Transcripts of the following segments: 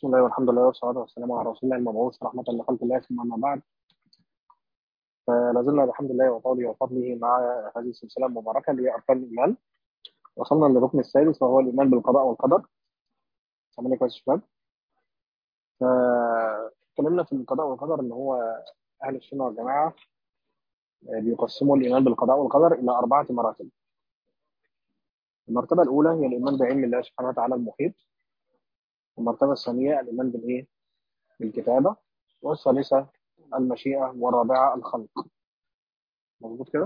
بسم الله والحمد لله والصلاة والسلام على رسول الله المبعوث رحمة لخلق الله ثم أما بعد فلا زلنا بحمد الله وطوله وفضله مع هذه السلسلة المباركة اللي هي أركان الإيمان وصلنا للركن السادس وهو الإيمان بالقضاء والقدر سامعني كويس يا شباب فاتكلمنا في القضاء والقدر إن هو أهل السنة والجماعة بيقسموا الإيمان بالقضاء والقدر إلى أربعة مراتب المرتبة الأولى هي الإيمان بعلم الله سبحانه وتعالى المحيط المرتبة الثانية الإيمان بالإيه؟ بالكتابة والثالثة المشيئة والرابعة الخلق مظبوط كده؟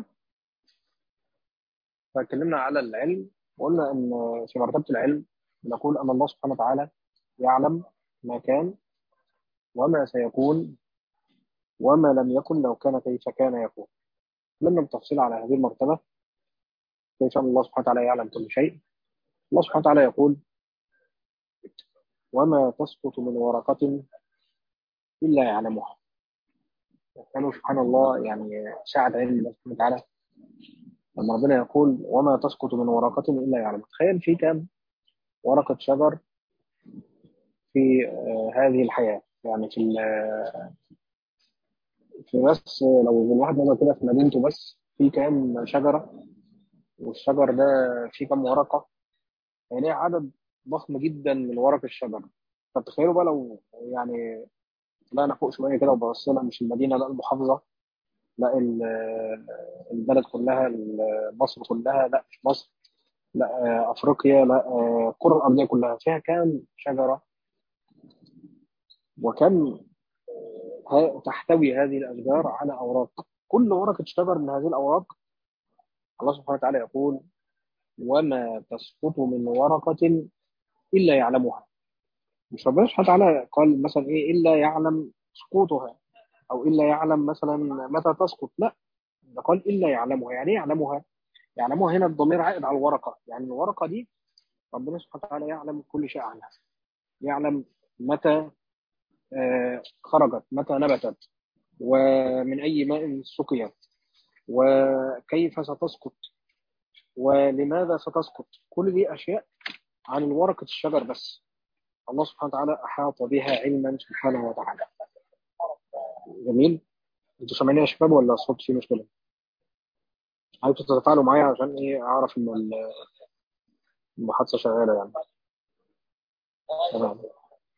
فاتكلمنا على العلم وقلنا إن في مرتبة العلم نقول أن الله سبحانه وتعالى يعلم ما كان وما سيكون وما لم يكن لو كان كيف كان يكون لما بالتفصيل على هذه المرتبة كيف أن الله سبحانه وتعالى يعلم كل شيء الله سبحانه وتعالى يقول وما تسقط من ورقة إلا يعلمها كانوا سبحان الله يعني ساعة علم الله سبحانه وتعالى لما ربنا يقول وما تسقط من ورقة إلا يعلمها تخيل في كام ورقة شجر في آه هذه الحياة يعني في في بس لو الواحد نظر كده في مدينته بس في كام شجرة والشجر ده فيه كام ورقة هيلاقي يعني عدد ضخم جدا من ورق الشجر طب تخيلوا بقى لو يعني طلعنا فوق شويه كده وبصينا مش المدينه لا المحافظه لا البلد كلها مصر كلها لا مش مصر لا افريقيا لا الكره الارضيه كلها فيها كام شجره وكم تحتوي هذه الاشجار على اوراق كل ورقه شجر من هذه الاوراق الله سبحانه وتعالى يقول وما تسقط من ورقه الا يعلمها مش ربنا سبحانه وتعالى قال مثلا ايه الا يعلم سقوطها او الا يعلم مثلا متى تسقط لا ده قال الا يعلمها يعني ايه يعلمها يعلمها هنا الضمير عائد على الورقه يعني الورقه دي ربنا سبحانه وتعالى يعلم كل شيء عنها يعلم متى آه خرجت متى نبتت ومن اي ماء سقيت وكيف ستسقط ولماذا ستسقط كل دي اشياء عن ورقه الشجر بس الله سبحانه وتعالى أحاط بها علما سبحانه وتعالى جميل انتوا سامعين يا شباب ولا الصوت فيه مشكلة عايزوا تتفاعلوا معايا عشان ايه اعرف ان المحادثة شغالة يعني تمام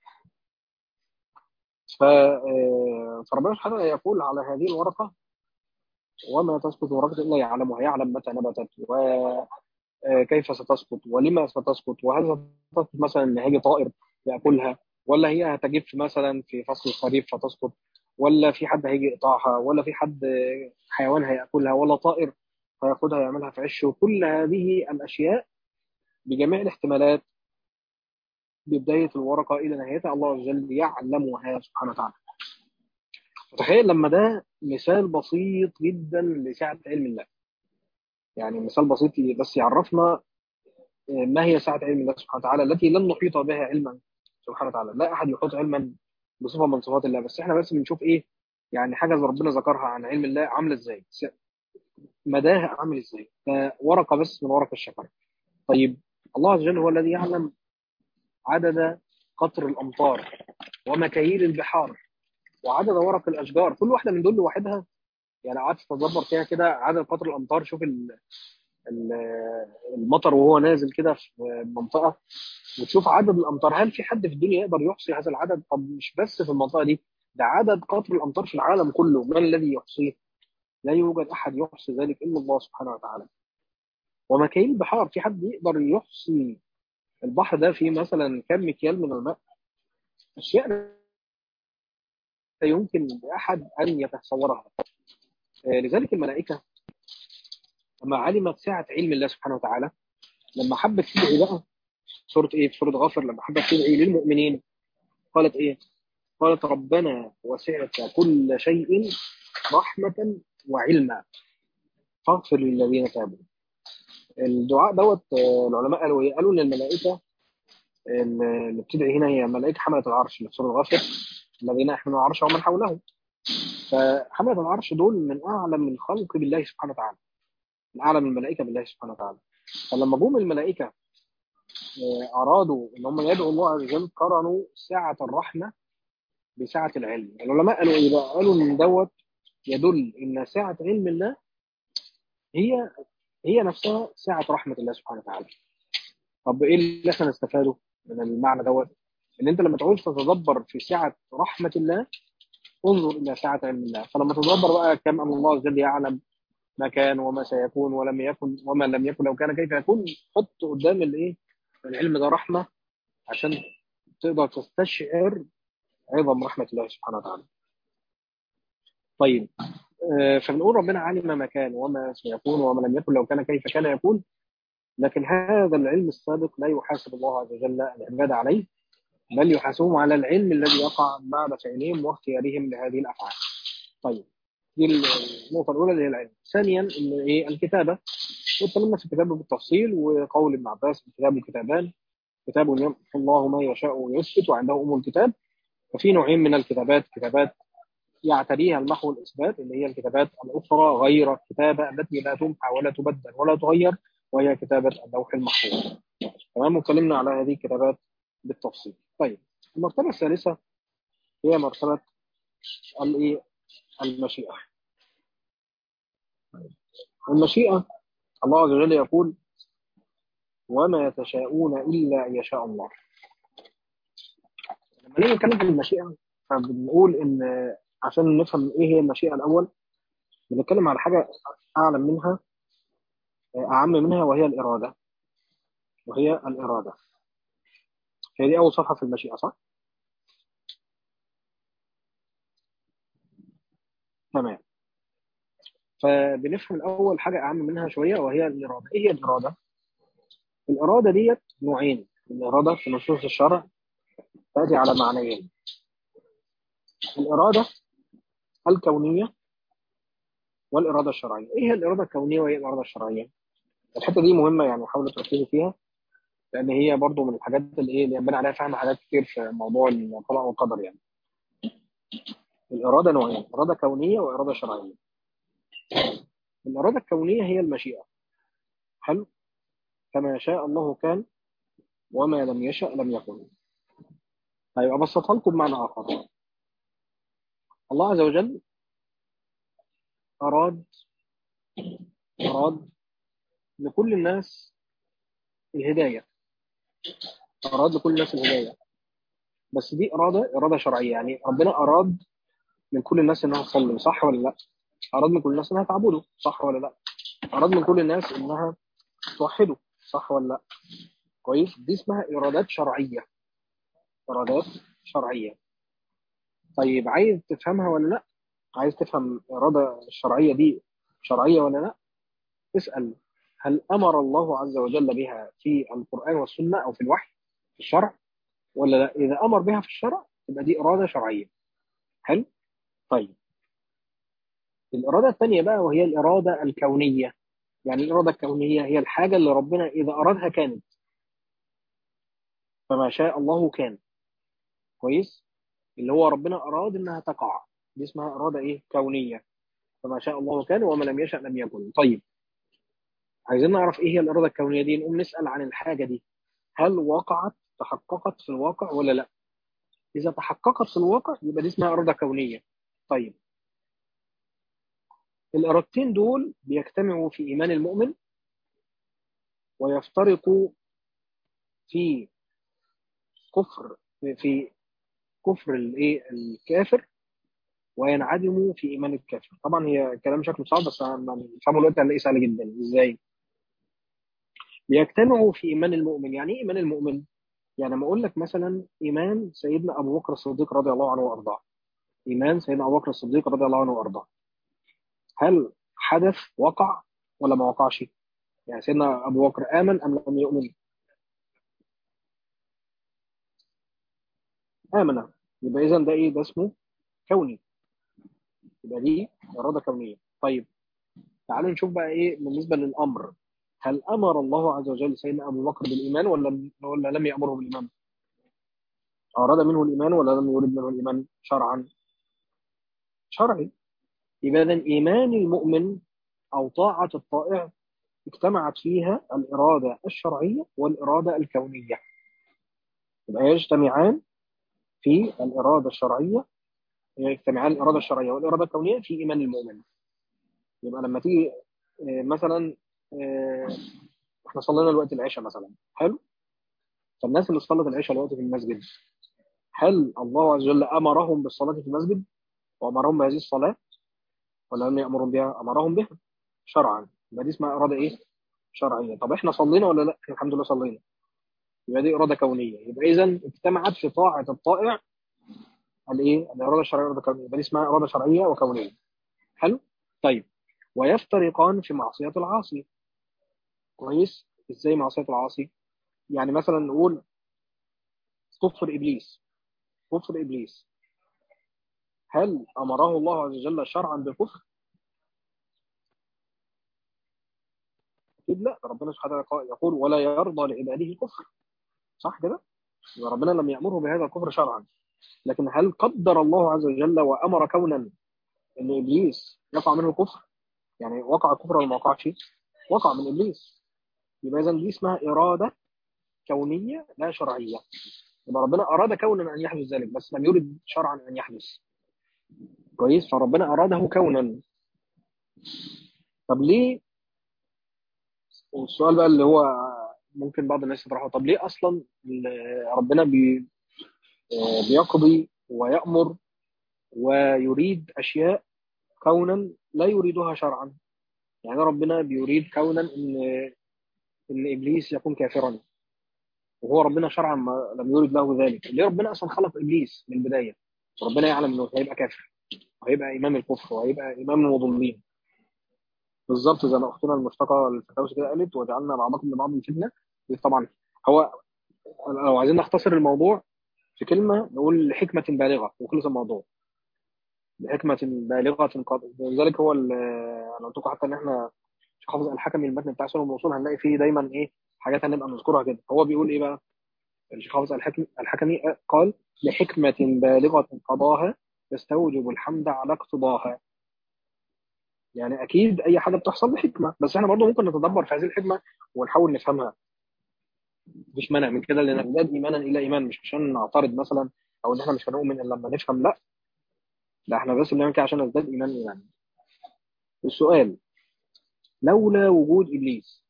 ف فربنا سبحانه وتعالى يقول على هذه الورقة وما تسقط ورقة إلا يعلمها يعلم متى نبتت وكيف ستسقط ولما ستسقط وهل ستسقط مثلا ان هيجي طائر ياكلها ولا هي هتجف مثلا في فصل الخريف فتسقط ولا في حد هيجي يقطعها ولا في حد حيوان هياكلها ولا طائر هياخدها يعملها في عشه كل هذه الاشياء بجميع الاحتمالات ببدايه الورقه الى نهايتها الله عز وجل يعلمها سبحانه وتعالى تخيل لما ده مثال بسيط جدا لسعه علم الله يعني مثال بسيط بس يعرفنا ما هي سعه علم الله سبحانه وتعالى التي لن نحيط بها علما سبحانه وتعالى لا احد يحيط علما بصفه من صفات الله بس احنا بس بنشوف ايه يعني حاجه ربنا ذكرها عن علم الله عامله ازاي مداها عامل ازاي ورقه بس من ورق الشجر طيب الله عز وجل هو الذي يعلم عدد قطر الامطار ومكاييل البحار وعدد ورق الاشجار كل واحده من دول لوحدها يعني قعدت تدبر فيها كده عدد قطر الامطار شوف المطر وهو نازل كده في المنطقه وتشوف عدد الامطار هل في حد في الدنيا يقدر يحصي هذا العدد طب مش بس في المنطقه دي ده عدد قطر الامطار في العالم كله من الذي يحصيه لا يوجد احد يحصي ذلك الا الله سبحانه وتعالى ومكاييل البحار في حد يقدر يحصي البحر ده فيه مثلا كم مكيال من الماء اشياء لا يمكن لاحد ان يتصورها لذلك الملائكه لما علمت سعه علم الله سبحانه وتعالى لما حبت تدعي بقى سورة إيه في سورة غافر لما حبت تدعي للمؤمنين قالت إيه قالت ربنا وسعت كل شيء رحمة وعلما فاغفر للذين تابوا الدعاء دوت العلماء قالوا ايه؟ قالوا ان الملائكه اللي بتدعي هنا هي ملائكه حمله العرش اللي في سوره غافر الذين يحملون العرش ومن حوله فحمله العرش دول من اعلم الخلق بالله سبحانه وتعالى من اعلم الملائكه بالله سبحانه وتعالى فلما جم الملائكه آه، ارادوا ان هم يدعوا الله عز وجل قرنوا سعه الرحمه بسعه العلم العلماء قالوا ايه بقى قالوا ان دوت يدل ان سعه علم الله هي هي نفسها سعه رحمه الله سبحانه وتعالى طب ايه اللي احنا نستفاده من المعنى دوت ان انت لما تعوز تتدبر في سعه رحمه الله انظر الى سعه علم الله فلما تتدبر بقى كم ان الله عز وجل يعلم ما كان وما سيكون ولم يكن وما لم يكن لو كان كيف يكون حط قدام الايه العلم ده رحمه عشان تقدر تستشعر عظم رحمه الله سبحانه وتعالى طيب آه، فبنقول ربنا علم ما كان وما سيكون وما لم يكن لو كان كيف كان يكون لكن هذا العلم السابق لا يحاسب الله عز وجل العباد عليه بل يحاسبهم على العلم الذي يقع بعد فعلهم واختيارهم لهذه الافعال. طيب دي النقطه الاولى اللي هي العلم. ثانيا ان ايه الكتابه واتكلمنا في الكتابه بالتفصيل وقول ابن عباس الكتاب كتابان كتاب يمحو الله ما يشاء ويثبت وعنده ام الكتاب وفي نوعين من الكتابات كتابات يعتريها المحو والاثبات اللي هي الكتابات الاخرى غير الكتابه التي لا تمحى ولا تبدل ولا تغير وهي كتابه اللوح المحفوظ. تمام واتكلمنا على هذه الكتابات بالتفصيل. طيب المرتبه الثالثه هي مرتبه الايه المشيئه. المشيئه الله عز وجل يقول وما يتشاءون الا ان يشاء الله. لما نيجي نتكلم في المشيئه فبنقول ان عشان نفهم ايه هي المشيئه الاول بنتكلم على حاجه اعلى منها اعم منها وهي الاراده وهي الاراده هي دي اول صفحه في المشيئه صح تمام فبنفهم الاول حاجه اعم منها شويه وهي الاراده ايه هي الاراده الاراده ديت نوعين الاراده في نصوص الشرع تاتي على معنيين الاراده الكونيه والاراده الشرعيه ايه هي الاراده الكونيه وايه الاراده الشرعيه الحته دي مهمه يعني حاولوا تركزوا فيها لان هي برضو من الحاجات اللي ايه اللي ينبني عليها فهم حاجات كتير في موضوع القضاء والقدر يعني الاراده نوعين اراده كونيه واراده شرعيه الاراده الكونيه هي المشيئه حلو كما شاء الله كان وما لم يشأ لم يكن طيب ابسطها لكم بمعنى اخر الله عز وجل اراد اراد لكل الناس الهدايه اراد لكل الناس الهدايه بس دي اراده اراده شرعيه يعني ربنا اراد من كل الناس انها تصلي صح ولا لا اراد من كل الناس انها تعبده صح ولا لا اراد من كل الناس انها توحده صح ولا لا كويس دي اسمها ارادات شرعيه ارادات شرعيه طيب عايز تفهمها ولا لا عايز تفهم الاراده الشرعيه دي شرعيه ولا لا اسال هل امر الله عز وجل بها في القران والسنه او في الوحي في الشرع ولا لا اذا امر بها في الشرع يبقى دي اراده شرعيه حلو طيب الاراده الثانيه بقى وهي الاراده الكونيه يعني الاراده الكونيه هي الحاجه اللي ربنا اذا ارادها كانت فما شاء الله كان كويس اللي هو ربنا اراد انها تقع دي اسمها اراده ايه كونيه فما شاء الله كان وما لم يشأ لم يكن طيب عايزين نعرف ايه هي الاراده الكونيه دي نقوم نسال عن الحاجه دي هل وقعت تحققت في الواقع ولا لا اذا تحققت في الواقع يبقى دي اسمها اراده كونيه طيب الارادتين دول بيجتمعوا في ايمان المؤمن ويفترقوا في كفر في كفر الايه الكافر وينعدموا في ايمان الكافر طبعا هي كلام شكله صعب بس لما نفهمه دلوقتي هنلاقيه سهل جدا ازاي يجتمعوا في ايمان المؤمن يعني ايه ايمان المؤمن يعني لما اقول لك مثلا ايمان سيدنا ابو بكر الصديق رضي الله عنه وارضاه ايمان سيدنا ابو بكر الصديق رضي الله عنه وارضاه هل حدث وقع ولا ما وقعش يعني سيدنا ابو بكر امن ام لم يؤمن امن يبقى اذا ده ايه ده اسمه كوني يبقى دي اراده كونيه طيب تعالوا نشوف بقى ايه بالنسبه للامر هل امر الله عز وجل سيدنا ابو بكر بالايمان ولا ولا لم يامره بالايمان؟ اراد منه الايمان ولا لم يرد منه الايمان شرعا؟ شرعي يبقى اذا ايمان المؤمن او طاعه الطائع اجتمعت فيها الإرادة الشرعية والإرادة الكونية يبقى يجتمعان في الإرادة الشرعية يجتمعان الإرادة الشرعية والإرادة الكونية في إيمان المؤمن يبقى لما تيجي آه، مثلا آه، احنا صلينا الوقت العشاء مثلا حلو فالناس اللي صلت العشاء الوقت في المسجد هل الله عز وجل أمرهم بالصلاة في المسجد وأمرهم بهذه الصلاة ولا لم يأمرهم بها أمرهم بها شرعا يبقى دي اسمها إرادة إيه شرعية طب احنا صلينا ولا لا احنا الحمد لله صلينا يبقى دي إرادة كونية يبقى إذا اجتمعت في طاعة الطائع الإيه الإرادة الشرعية والإرادة الكونية يبقى دي اسمها إرادة شرعية وكونية حلو طيب ويفترقان في معصية العاصي كويس ازاي معصية العاصي يعني مثلا نقول كفر إبليس كفر إبليس هل أمره الله عز وجل شرعا بالكفر؟ أكيد لا ربنا سبحانه وتعالى يقول ولا يرضى لعباده الكفر صح كده؟ يبقى ربنا لم يأمره بهذا الكفر شرعا لكن هل قدر الله عز وجل وأمر كونا أن إبليس يقع منه الكفر؟ يعني وقع الكفر ولا ما وقعش؟ وقع من إبليس يبقى إذا دي اسمها إرادة كونية لا شرعية يبقى ربنا أراد كونا أن يحدث ذلك بس لم يرد شرعا أن يحدث كويس فربنا أراده كونا طب ليه والسؤال بقى اللي هو ممكن بعض الناس يطرحه طب ليه أصلا ربنا بي بيقضي ويأمر ويريد أشياء كونا لا يريدها شرعا يعني ربنا بيريد كونا ان ان ابليس يكون كافرا وهو ربنا شرعا ما لم يرد له ذلك ليه ربنا اصلا خلق ابليس من البدايه ربنا يعلم انه هيبقى كافر وهيبقى امام الكفر وهيبقى امام المضلين بالظبط زي ما اختنا المشتقه الفتاوس كده قالت وجعلنا بعضكم لبعض فتنه دي طبعا هو لو عايزين نختصر الموضوع في كلمه نقول حكمه بالغه وخلص الموضوع بحكمه بالغه قد لذلك هو انا قلت لكم حتى ان احنا حافظ الحكمي المتن بتاع سنن الوصول هنلاقي فيه دايما ايه حاجات هنبقى نذكرها كده هو بيقول ايه بقى الشيخ حافظ الحكمي الحكمي قال لحكمة بالغة قضاها يستوجب الحمد على اقتضاها يعني اكيد اي حاجه بتحصل بحكمه بس احنا برضه ممكن نتدبر في هذه الحكمه ونحاول نفهمها مفيش مانع من كده لان نزداد ايمانا الى ايمان مش عشان نعترض مثلا او ان احنا مش هنؤمن الا لما نفهم لا لا احنا بس بنعمل كده عشان نزداد ايمان ايمان السؤال لولا وجود ابليس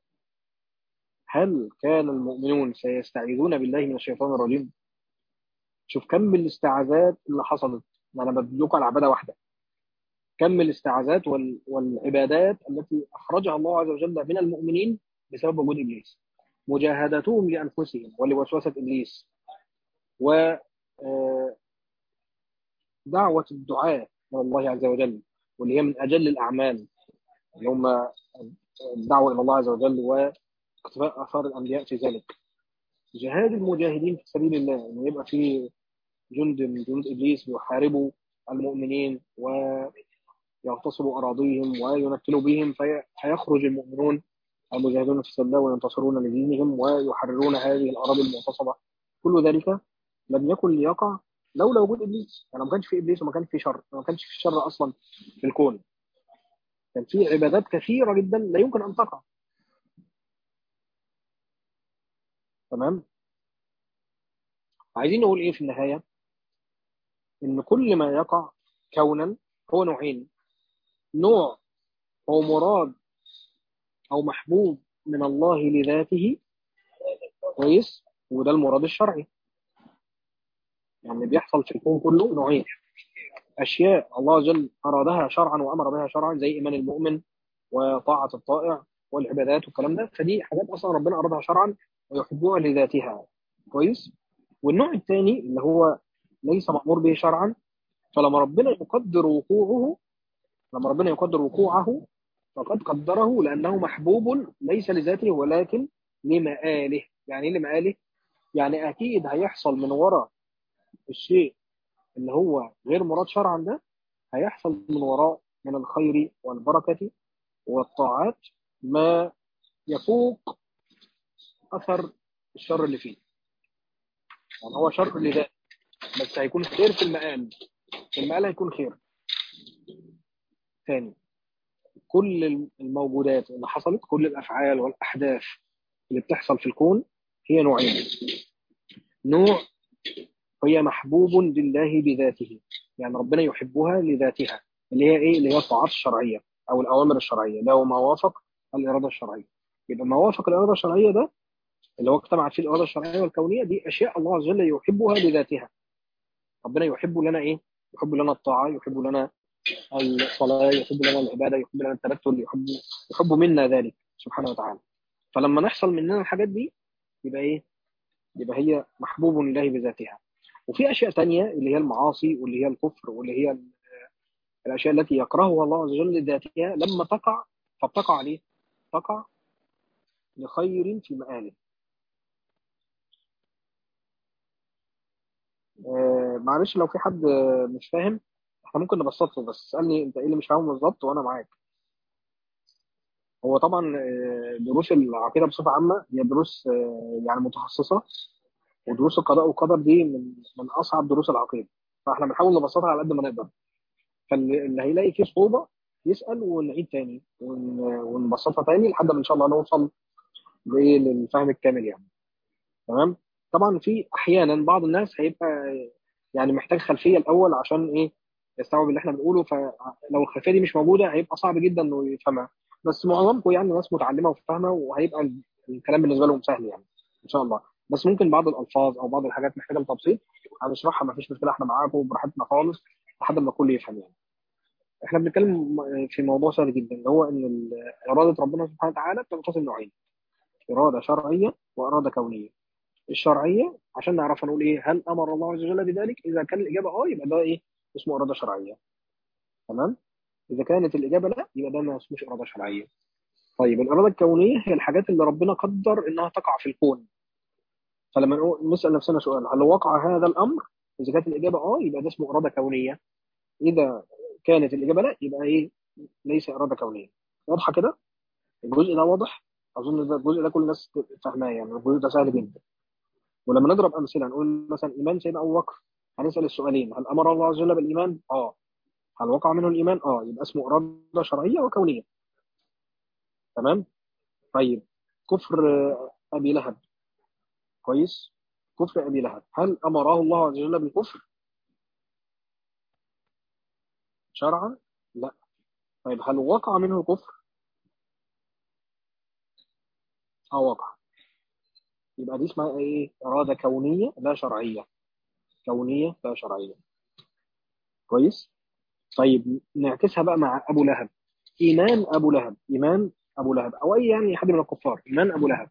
هل كان المؤمنون سيستعيذون بالله من الشيطان الرجيم شوف كم الاستعاذات اللي حصلت انا بدلكم على عباده واحده كم الاستعاذات وال... والعبادات التي اخرجها الله عز وجل من المؤمنين بسبب وجود ابليس مجاهدتهم لانفسهم ولوسوسه ابليس و دعوه الدعاء الى الله عز وجل واللي هي من اجل الاعمال اللي هم الدعوه الى الله عز وجل واقتفاء اثار الانبياء في ذلك جهاد المجاهدين في سبيل الله انه يبقى في جند من جنود ابليس بيحاربوا المؤمنين ويغتصبوا اراضيهم وينكلوا بهم فيخرج المؤمنون المجاهدون في سبيل الله وينتصرون لدينهم ويحررون هذه الاراضي المغتصبه كل ذلك لم يكن ليقع لولا وجود ابليس يعني ما كانش في ابليس وما كانش في شر ما كانش في شر اصلا في الكون كان في عبادات كثيره جدا لا يمكن ان تقع تمام عايزين نقول ايه في النهايه ان كل ما يقع كونا هو نوعين نوع هو مراد او محبوب من الله لذاته كويس وده المراد الشرعي يعني بيحصل في الكون كله نوعين اشياء الله جل ارادها شرعا وامر بها شرعا زي ايمان المؤمن وطاعه الطائع والعبادات والكلام ده فدي حاجات اصلا ربنا ارادها شرعا ويحبوها لذاتها كويس والنوع الثاني اللي هو ليس مأمور به شرعا فلما ربنا يقدر وقوعه لما ربنا يقدر وقوعه فقد قدره لأنه محبوب ليس لذاته ولكن لمآله يعني ايه لمآله؟ يعني أكيد هيحصل من وراء الشيء اللي هو غير مراد شرعا ده هيحصل من وراء من الخير والبركة والطاعات ما يفوق أثر الشر اللي فيه يعني هو شر لذاته بس هيكون خير في المقام في المقال هيكون خير ثاني كل الموجودات اللي حصلت كل الافعال والاحداث اللي بتحصل في الكون هي نوعين نوع هي محبوب لله بذاته يعني ربنا يحبها لذاتها اللي هي ايه اللي هي الطاعات الشرعيه او الاوامر الشرعيه ده ما وافق الاراده الشرعيه يبقى ما وافق الاراده الشرعيه ده اللي هو اجتمعت فيه الاراده الشرعيه والكونيه دي اشياء الله عز وجل يحبها لذاتها ربنا يحب لنا ايه يحب لنا الطاعه يحب لنا الصلاه يحب لنا العباده يحب لنا التبتل يحب يحب منا ذلك سبحانه وتعالى فلما نحصل مننا الحاجات دي يبقى ايه يبقى هي محبوب لله بذاتها وفي اشياء تانية اللي هي المعاصي واللي هي الكفر واللي هي الاشياء التي يكرهها الله عز وجل لذاتها لما تقع فبتقع ليه؟ تقع لخير في مآله. آه معلش لو في حد مش فاهم احنا ممكن نبسطه بس اسالني انت ايه اللي مش فاهمه بالظبط وانا معاك. هو طبعا دروس العقيده بصفه عامه هي دروس يعني متخصصه ودروس القضاء والقدر دي من من اصعب دروس العقيده فاحنا بنحاول نبسطها على قد ما نقدر فاللي هيلاقي فيه صعوبه يسال ونعيد تاني ونبسطها تاني لحد ما ان شاء الله نوصل للفهم الكامل يعني تمام طبعا في احيانا بعض الناس هيبقى يعني محتاج خلفيه الاول عشان ايه يستوعب اللي احنا بنقوله فلو الخلفيه دي مش موجوده هيبقى صعب جدا انه يفهمها بس معظمكم يعني ناس متعلمه وفاهمه وهيبقى الكلام بالنسبه لهم سهل يعني ان شاء الله بس ممكن بعض الالفاظ او بعض الحاجات محتاجه لتبسيط هنشرحها ما فيش مشكله احنا معاكم براحتنا خالص لحد ما الكل يفهم يعني احنا بنتكلم في موضوع سهل جدا اللي هو ان اراده ربنا سبحانه وتعالى بتنقسم نوعين اراده شرعيه واراده كونيه الشرعيه عشان نعرف نقول ايه هل امر الله عز وجل بذلك اذا كان الاجابه اه يبقى ده ايه اسمه اراده شرعيه تمام اذا كانت الاجابه لا يبقى ده ما اسموش اراده شرعيه طيب الاراده الكونيه هي الحاجات اللي ربنا قدر انها تقع في الكون فلما نقول نسال نفسنا سؤال هل وقع هذا الامر اذا كانت الاجابه اه يبقى ده اسمه اراده كونيه اذا كانت الاجابه لا يبقى ايه ليس اراده كونيه واضحه كده الجزء ده واضح اظن ده الجزء ده كل الناس فاهماه يعني الجزء ده سهل جدا ولما نضرب امثله نقول مثلا ايمان سيدنا ابو بكر هنسال السؤالين هل امر الله عز وجل بالايمان اه هل وقع منه الايمان اه يبقى اسمه اراده شرعيه وكونيه تمام طيب كفر ابي لهب كويس كفر ابي لهب هل امره الله عز وجل بالكفر شرعا لا طيب هل وقع منه الكفر اه وقع يبقى دي اسمها ايه اراده كونيه لا شرعيه كونيه لا شرعيه كويس طيب نعكسها بقى مع ابو لهب ايمان ابو لهب ايمان ابو لهب او اي يعني حد من الكفار ايمان ابو لهب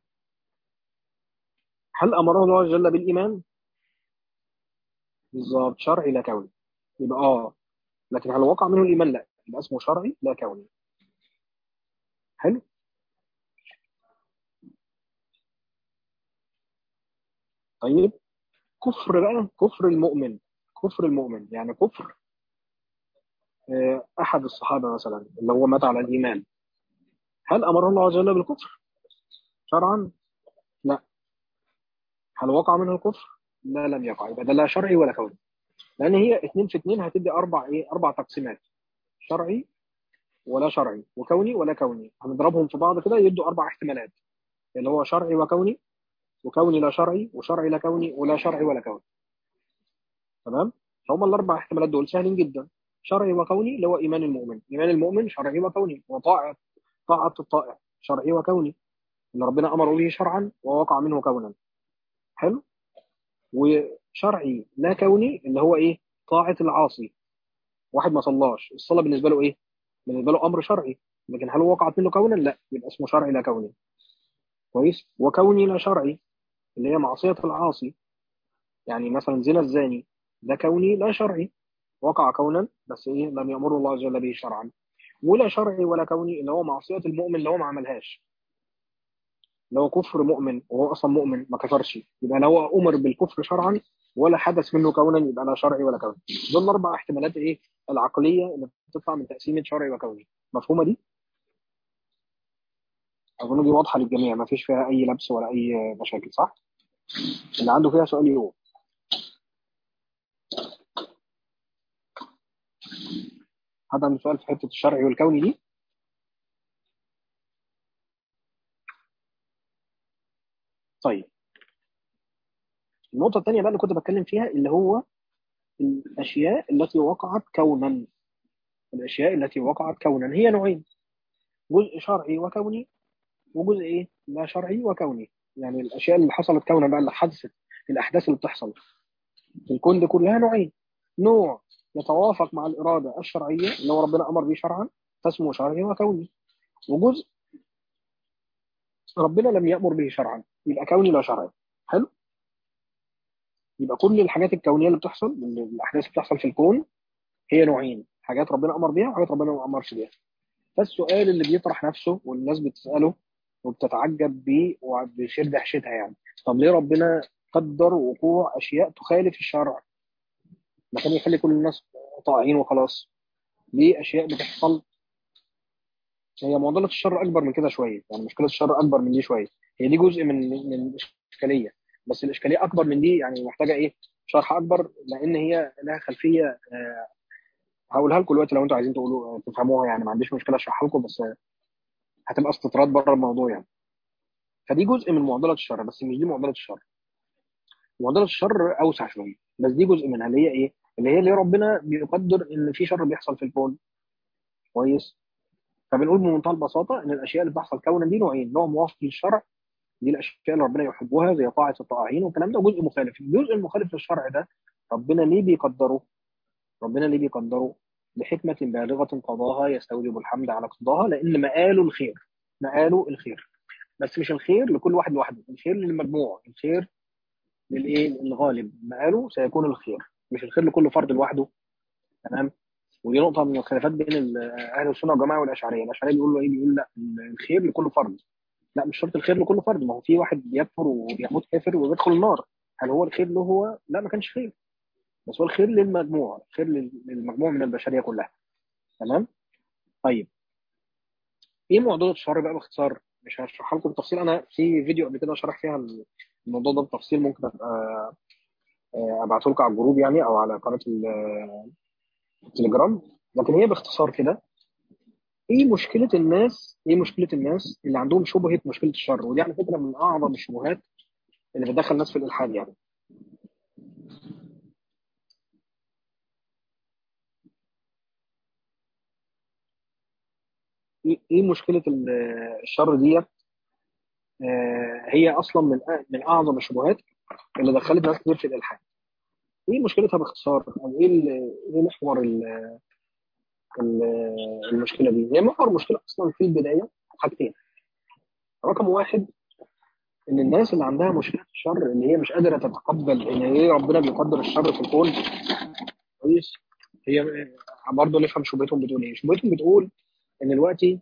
هل امره الله عز وجل بالايمان بالظبط شرعي لا كوني يبقى اه لكن هل وقع منه الايمان لا يبقى اسمه شرعي لا كوني حلو طيب كفر بقى كفر المؤمن كفر المؤمن يعني كفر احد الصحابه مثلا اللي هو مات على الايمان هل امر الله عز وجل بالكفر شرعا لا هل وقع منه الكفر لا لم يقع يبقى ده لا شرعي ولا كوني لان هي اثنين في اثنين هتدي اربع ايه اربع تقسيمات شرعي ولا شرعي وكوني ولا كوني هنضربهم في بعض كده يدوا اربع احتمالات اللي هو شرعي وكوني وكوني لا شرعي وشرعي لا كوني ولا شرعي ولا كوني تمام فهم الاربع احتمالات دول سهلين جدا شرعي وكوني اللي هو ايمان المؤمن ايمان المؤمن شرعي وكوني وطاعه طاعه الطائع شرعي وكوني اللي ربنا امره به شرعا ووقع منه كونا حلو وشرعي لا كوني اللي هو ايه طاعه العاصي واحد ما صلاش الصلاه بالنسبه له ايه بالنسبه له امر شرعي لكن هل وقعت منه كونا لا يبقى اسمه شرعي لا كوني كويس وكوني لا شرعي اللي هي معصيه العاصي يعني مثلا زنا الزاني ده كوني لا شرعي وقع كونا بس ايه لم يامر الله عز وجل به شرعا ولا شرعي ولا كوني اللي هو معصيه المؤمن اللي هو ما عملهاش اللي هو كفر مؤمن وهو اصلا مؤمن ما كفرش يبقى لا هو امر بالكفر شرعا ولا حدث منه كونا يبقى لا شرعي ولا كوني دول الاربع احتمالات ايه العقليه اللي بتطلع من تقسيمه شرعي وكوني مفهومه دي اظن دي واضحه للجميع ما فيش فيها اي لبس ولا اي مشاكل صح اللي عنده فيها سؤال يقول حد عنده سؤال في حته الشرعي والكوني دي النقطه الثانيه بقى اللي كنت بتكلم فيها اللي هو الاشياء التي وقعت كونا الاشياء التي وقعت كونا هي نوعين جزء شرعي وكوني وجزء ايه لا شرعي وكوني يعني الاشياء اللي حصلت كونا بقى اللي حدثت الاحداث اللي بتحصل في الكون دي كلها نوعين نوع يتوافق مع الاراده الشرعيه اللي هو ربنا امر به شرعا فاسمه شرعي وكوني وجزء ربنا لم يامر به شرعا يبقى كوني لا شرعي حلو يبقى كل الحاجات الكونيه اللي بتحصل الاحداث اللي بتحصل في الكون هي نوعين حاجات ربنا امر بيها وحاجات ربنا ما امرش بيها فالسؤال اللي بيطرح نفسه والناس بتساله وبتتعجب بيه وبيشير دهشتها يعني طب ليه ربنا قدر وقوع اشياء تخالف الشرع ما كان يخلي كل الناس طائعين وخلاص ليه اشياء بتحصل هي معضله الشر اكبر من كده شويه يعني مشكله الشر اكبر من دي شويه هي دي جزء من من الاشكاليه بس الاشكاليه اكبر من دي يعني محتاجه ايه شرح اكبر لان هي لها خلفيه آه هقولها لكم دلوقتي لو انتوا عايزين تقولوا تفهموها يعني ما عنديش مشكله اشرحها لكم بس هتبقى استطراد بره الموضوع يعني فدي جزء من معضله الشر بس مش دي معضله الشر معضله الشر اوسع شويه بس دي جزء منها اللي هي ايه اللي هي اللي ربنا بيقدر ان في شر بيحصل في الكون كويس فبنقول بمنتهى البساطه ان الاشياء اللي بتحصل كونا دي نوعين نوع موافق للشرع دي الاشياء اللي ربنا يحبها زي طاعه الطائعين والكلام ده وجزء مخالف الجزء المخالف للشرع ده ربنا ليه بيقدره ربنا ليه بيقدره لحكمة بالغة قضاها يستوجب الحمد على قضاها لأن مآله الخير مآله الخير بس مش الخير لكل واحد لوحده الخير للمجموع الخير للايه الغالب مآله سيكون الخير مش الخير لكل فرد لوحده تمام ودي نقطة من الخلافات بين أهل السنة والجماعة والأشعرية الأشعرية بيقولوا إيه بيقول لا الخير لكل فرد لا مش شرط الخير لكل فرد ما هو في واحد بيكفر وبيموت كافر وبيدخل النار هل هو الخير له هو لا ما كانش خير بس هو الخير للمجموع خير للمجموع من البشريه كلها تمام طيب ايه معضله الشر بقى باختصار مش هشرحها لكم بالتفصيل انا في فيديو قبل كده شرح فيها الموضوع ده بالتفصيل ممكن ابقى ابعته لكم على الجروب يعني او على قناه التليجرام لكن هي باختصار كده ايه مشكله الناس ايه مشكله الناس اللي عندهم شبهه مشكله الشر ودي على فكره من اعظم الشبهات اللي بتدخل الناس في الالحاد يعني ايه مشكله الشر ديت هي اصلا من من اعظم الشبهات اللي دخلت ناس كتير في الالحاد ايه مشكلتها باختصار او ايه ايه محور المشكله دي هي محور المشكله اصلا في البدايه حاجتين رقم واحد ان الناس اللي عندها مشكله الشر ان هي مش قادره تتقبل ان ايه ربنا بيقدر الشر في الكون كويس هي برضه نفهم شبهتهم بتقول ايه شبهتهم بتقول ان دلوقتي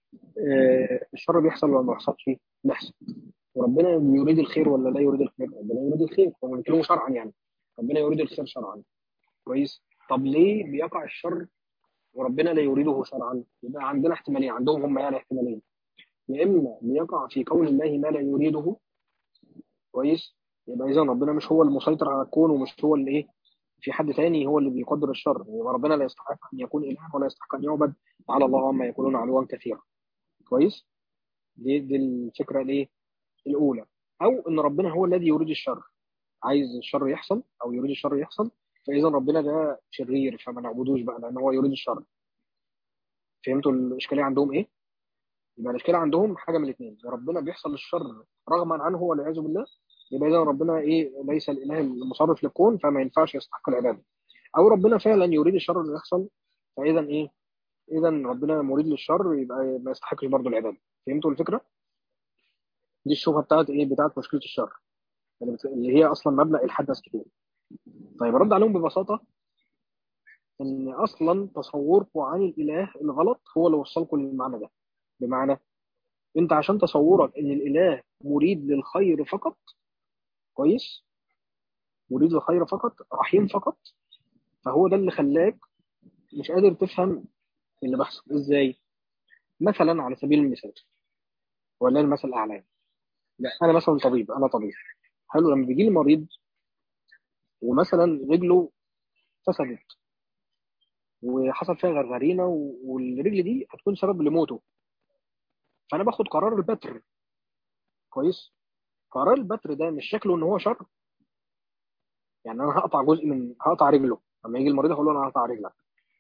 آه الشر بيحصل ولا ما بيحصلش بيحصل وربنا يريد الخير ولا لا يريد الخير ربنا يريد الخير هم بيتكلموا شرعا يعني ربنا يريد الخير شرعا كويس طب ليه بيقع الشر وربنا لا يريده شرعا يبقى عندنا احتمالين عندهم هم يعني احتمالين يا اما بيقع في كون الله ما لا يريده كويس يبقى اذا ربنا مش هو المسيطر على الكون ومش هو اللي ايه في حد تاني هو اللي بيقدر الشر يبقى ربنا لا يستحق ان يكون اله ولا يستحق ان يعبد على الله عما يقولون علوا كثيرا كويس دي دي الفكره الايه الاولى او ان ربنا هو الذي يريد الشر عايز الشر يحصل او يريد الشر يحصل فاذا ربنا ده شرير فما نعبدوش بقى لان هو يريد الشر فهمتوا الاشكاليه عندهم ايه يبقى الاشكاليه عندهم حاجه من الاثنين ربنا بيحصل الشر رغما عنه والعياذ بالله يبقى اذا ربنا ايه ليس الاله المصرف للكون فما ينفعش يستحق العباده او ربنا فعلا يريد الشر انه يحصل فاذا ايه اذا ربنا مريد للشر يبقى ما يستحقش برضه العباده فهمتوا الفكره دي الشبهه بتاعت ايه بتاعت مشكله الشر اللي هي اصلا مبنى الحاد ناس كتير طيب رد عليهم ببساطه ان اصلا تصوركم عن الاله الغلط هو اللي وصلكم للمعنى ده بمعنى انت عشان تصورك ان الاله مريد للخير فقط كويس مريد للخير فقط رحيم فقط فهو ده اللي خلاك مش قادر تفهم اللي بيحصل ازاي مثلا على سبيل المثال ولا المثل الاعلى لا انا مثلا طبيب انا طبيب حلو لما بيجي لي مريض ومثلا رجله فسدت وحصل فيها غرغرينه والرجل دي هتكون سبب لموته فانا باخد قرار البتر كويس قرار البتر ده مش شكله ان هو شر يعني انا هقطع جزء من هقطع رجله لما يجي المريض اقول له انا هقطع رجلك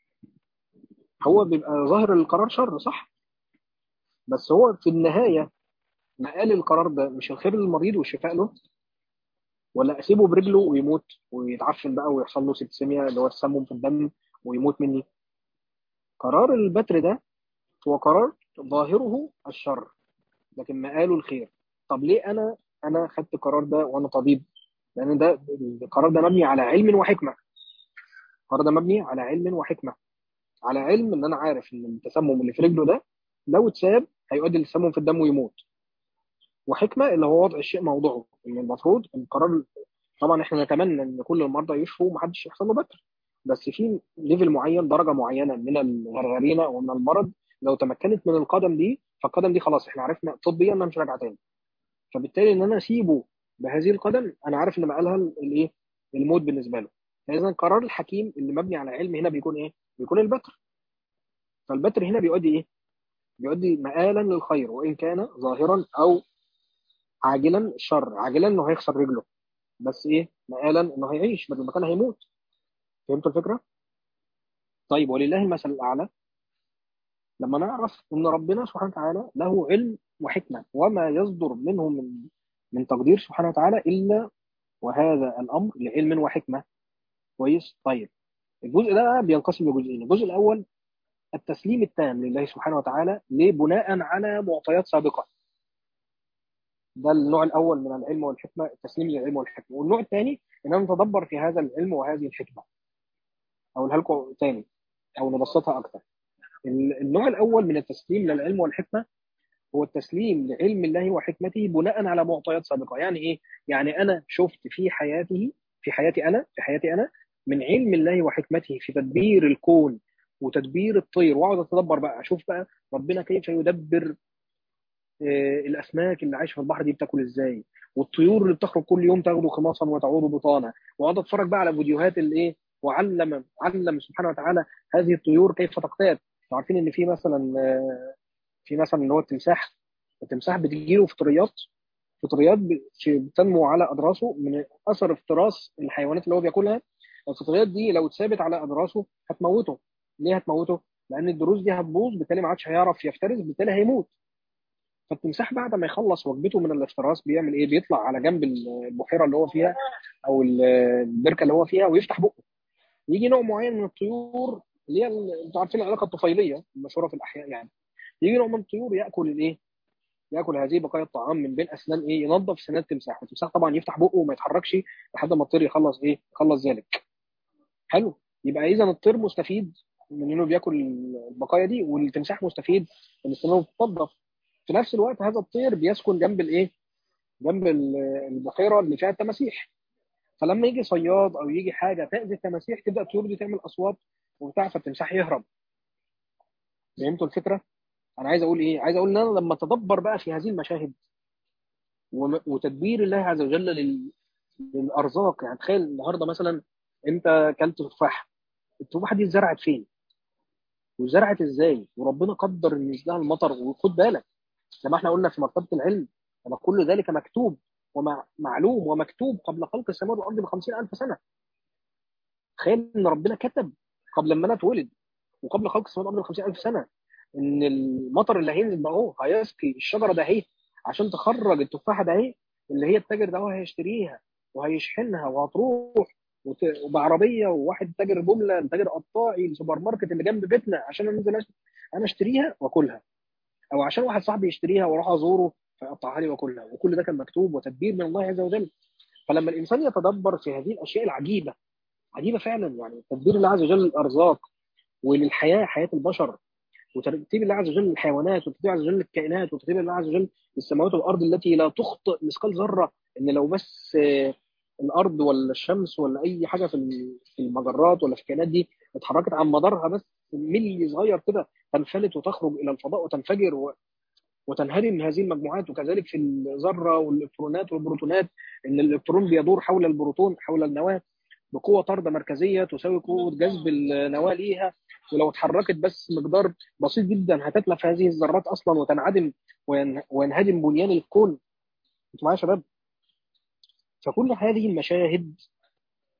هو بيبقى ظاهر القرار شر صح بس هو في النهايه مقال القرار ده مش الخير للمريض والشفاء له ولا اسيبه برجله ويموت ويتعفن بقى ويحصل له سيبسيميا اللي هو السموم في الدم ويموت مني قرار البتر ده هو قرار ظاهره الشر لكن مقاله الخير طب ليه انا انا خدت القرار ده وانا طبيب لان ده القرار ده مبني على علم وحكمه القرار ده مبني على علم وحكمه على علم ان انا عارف ان التسمم اللي في رجله ده لو اتساب هيؤدي للتسمم في الدم ويموت وحكمه اللي هو وضع الشيء موضعه ان المفروض القرار طبعا احنا نتمنى ان كل المرضى يشفوا ومحدش يحصل له بتر بس في ليفل معين درجه معينه من الغرغرينه ومن المرض لو تمكنت من القدم دي فالقدم دي خلاص احنا عرفنا طبيا انها مش راجعه تاني فبالتالي ان انا اسيبه بهذه القدم انا عارف ان مقالها الايه الموت بالنسبه له فاذا القرار الحكيم اللي مبني على علم هنا بيكون ايه بيكون البتر فالبتر هنا بيؤدي ايه بيؤدي مآلا للخير وان كان ظاهرا او عاجلا الشر عاجلا انه هيخسر رجله بس ايه مآلا انه هيعيش بدل ما كان هيموت فهمتوا الفكره طيب ولله المثل الاعلى لما نعرف ان ربنا سبحانه وتعالى له علم وحكمه وما يصدر منه من من تقدير سبحانه وتعالى الا وهذا الامر لعلم وحكمه كويس طيب الجزء ده بينقسم لجزئين الجزء الاول التسليم التام لله سبحانه وتعالى ليه بناء على معطيات سابقه ده النوع الاول من العلم والحكمه التسليم للعلم والحكمه والنوع الثاني ان انا نتدبر في هذا العلم وهذه الحكمه اقولها لكم ثاني او نبسطها اكثر النوع الاول من التسليم للعلم والحكمه هو التسليم لعلم الله وحكمته بناء على معطيات سابقه يعني ايه يعني انا شفت في حياته في حياتي انا في حياتي انا من علم الله وحكمته في تدبير الكون وتدبير الطير واقعد اتدبر بقى اشوف بقى ربنا كيف يدبر الاسماك اللي عايشه في البحر دي بتاكل ازاي والطيور اللي بتخرج كل يوم تاخده خماصا وتعود بطانا واقعد اتفرج بقى على فيديوهات الايه وعلم علم سبحانه وتعالى هذه الطيور كيف تقتات عارفين ان في مثلا في مثلا اللي هو التمساح التمساح بتجي له فطريات فطريات بتنمو على اضراسه من اثر افتراس الحيوانات اللي هو بياكلها الفطريات دي لو اتثابت على اضراسه هتموته ليه هتموته؟ لان الدروس دي هتبوظ بالتالي ما عادش هيعرف يفترس بالتالي هيموت فالتمساح بعد ما يخلص وجبته من الافتراس بيعمل ايه؟ بيطلع على جنب البحيره اللي هو فيها او البركه اللي هو فيها ويفتح بقه يجي نوع معين من الطيور اللي هي انتوا عارفين العلاقه الطفيليه المشهوره في الاحياء يعني يجي نوع من الطيور ياكل الايه؟ ياكل هذه بقايا الطعام من بين اسنان ايه؟ ينظف سنان التمساح، والتمساح طبعا يفتح بقه وما يتحركش لحد ما الطير يخلص ايه؟ يخلص ذلك. حلو؟ يبقى اذا الطير مستفيد من انه بياكل البقايا دي والتمساح مستفيد من انه بتنظف. في نفس الوقت هذا الطير بيسكن جنب الايه؟ جنب البحيره اللي فيها التماسيح. فلما يجي صياد او يجي حاجه تاذي التماسيح تبدا الطيور دي تعمل اصوات وبتاع فالتمساح يهرب. فهمتوا الفكره؟ انا عايز اقول ايه عايز اقول ان انا لما اتدبر بقى في هذه المشاهد وتدبير الله عز وجل لل... للارزاق يعني تخيل النهارده مثلا انت اكلت تفاحه التفاحه دي اتزرعت فين وزرعت ازاي وربنا قدر ان ينزلها المطر وخد بالك زي ما احنا قلنا في مرتبه العلم ان كل ذلك مكتوب ومعلوم ومكتوب قبل خلق السماوات والارض ب 50000 سنه تخيل ان ربنا كتب قبل ما انا اتولد وقبل خلق السماوات والارض ب 50000 سنه ان المطر اللي هينزل ده اهو هيسقي الشجره ده اهي عشان تخرج التفاحه ده اهي اللي هي التاجر ده هو هيشتريها وهيشحنها وهتروح وبعربيه وواحد تاجر جمله تاجر قطاعي السوبر ماركت اللي جنب بيتنا عشان انزل انا اشتريها واكلها او عشان واحد صاحبي يشتريها واروح ازوره فيقطعها لي واكلها وكل ده كان مكتوب وتدبير من الله عز وجل فلما الانسان يتدبر في هذه الاشياء العجيبه عجيبه فعلا يعني تدبير الله عز وجل للارزاق وللحياه حياه البشر وترتيب الله عز وجل للحيوانات وترتيب الله عز وجل للكائنات وترتيب الله عز وجل للسماوات والارض التي لا تخطئ مثقال ذره ان لو بس الارض ولا الشمس ولا اي حاجه في المجرات ولا في الكائنات دي اتحركت عن مدارها بس ملي صغير كده تنفلت وتخرج الى الفضاء وتنفجر و... وتنهدم هذه المجموعات وكذلك في الذره والالكترونات والبروتونات ان الالكترون بيدور حول البروتون حول النواه بقوه طارده مركزيه تساوي قوه جذب النواه ليها ولو اتحركت بس مقدار بسيط جدا هتتلف هذه الذرات اصلا وتنعدم وينهدم بنيان الكون انتوا معايا يا شباب فكل هذه المشاهد